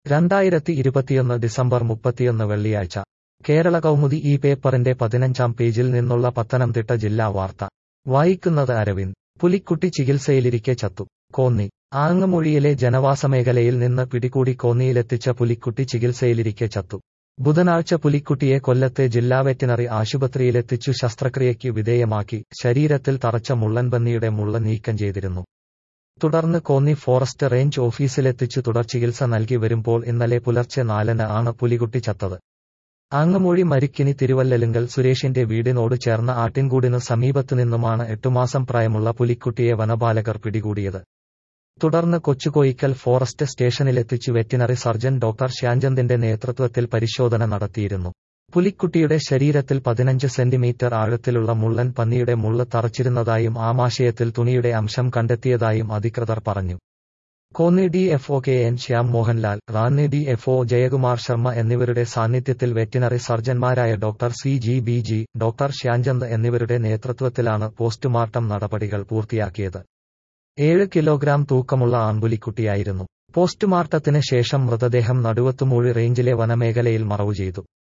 രണ്ടായിരത്തി ഇരുപത്തിയൊന്ന് ഡിസംബർ മുപ്പത്തിയൊന്ന് വെള്ളിയാഴ്ച കേരള കൗമുദി ഈ പേപ്പറിന്റെ പതിനഞ്ചാം പേജിൽ നിന്നുള്ള പത്തനംതിട്ട ജില്ലാ വാർത്ത വായിക്കുന്നത് അരവിന്ദ് പുലിക്കുട്ടി ചികിത്സയിലിരിക്കെ ചത്തു കോന്നി ആങ്ങമൂഴിയിലെ ജനവാസമേഖലയിൽ നിന്ന് പിടികൂടി കോന്നിയിലെത്തിച്ച പുലിക്കുട്ടി ചികിത്സയിലിരിക്കെ ചത്തു ബുധനാഴ്ച പുലിക്കുട്ടിയെ കൊല്ലത്തെ ജില്ലാ വെറ്റിനറി ആശുപത്രിയിലെത്തിച്ചു ശസ്ത്രക്രിയയ്ക്ക് വിധേയമാക്കി ശരീരത്തിൽ തറച്ച മുള്ളൻപന്നിയുടെ മുള്ള നീക്കം ചെയ്തിരുന്നു തുടർന്ന് കോന്നി ഫോറസ്റ്റ് റേഞ്ച് ഓഫീസിലെത്തിച്ചു തുടർ ചികിത്സ നൽകി വരുമ്പോൾ ഇന്നലെ പുലർച്ചെ നാലിന് ആണ് പുലികുട്ടി ചത്തത് ആങ്ങമൂഴി മരിക്കിനി തിരുവല്ലലുങ്കൽ സുരേഷിന്റെ വീടിനോട് ചേർന്ന ആട്ടിൻകൂടിനു സമീപത്തുനിന്നുമാണ് എട്ടുമാസം പ്രായമുള്ള പുലിക്കുട്ടിയെ വനപാലകർ പിടികൂടിയത് തുടർന്ന് കൊച്ചുകോയിക്കൽ ഫോറസ്റ്റ് സ്റ്റേഷനിലെത്തിച്ചു വെറ്റിനറി സർജൻ ഡോക്ടർ ശ്യാൻചന്ദിന്റെ നേതൃത്വത്തിൽ പരിശോധന നടത്തിയിരുന്നു പുലിക്കുട്ടിയുടെ ശരീരത്തിൽ പതിനഞ്ച് സെന്റിമീറ്റർ ആഴത്തിലുള്ള മുള്ളൻ പന്നിയുടെ മുള്ള് തറച്ചിരുന്നതായും ആമാശയത്തിൽ തുണിയുടെ അംശം കണ്ടെത്തിയതായും അധികൃതർ പറഞ്ഞു Konni D F O K N Shyam Mohanlal Ranni D F O Jayakumar Sharma എന്നിവരുടെ സാന്നിധ്യത്തിൽ വെറ്റിനറി സർജൻമാരായ doctor C G B G doctor Shyanchand എന്നിവരുടെ നേതൃത്വത്തിലാണ് പോസ്റ്റ്മോർട്ടം നടപടികൾ പൂർത്തിയാക്കിയത് ഏഴ് കിലോഗ്രാം തൂക്കമുള്ള ആൺപുലിക്കുട്ടിയായിരുന്നു പോസ്റ്റ്മോർട്ടത്തിന് ശേഷം മൃതദേഹം നടുവത്തുമൂഴി റേഞ്ചിലെ വനമേഖലയിൽ മറവു ചെയ്തു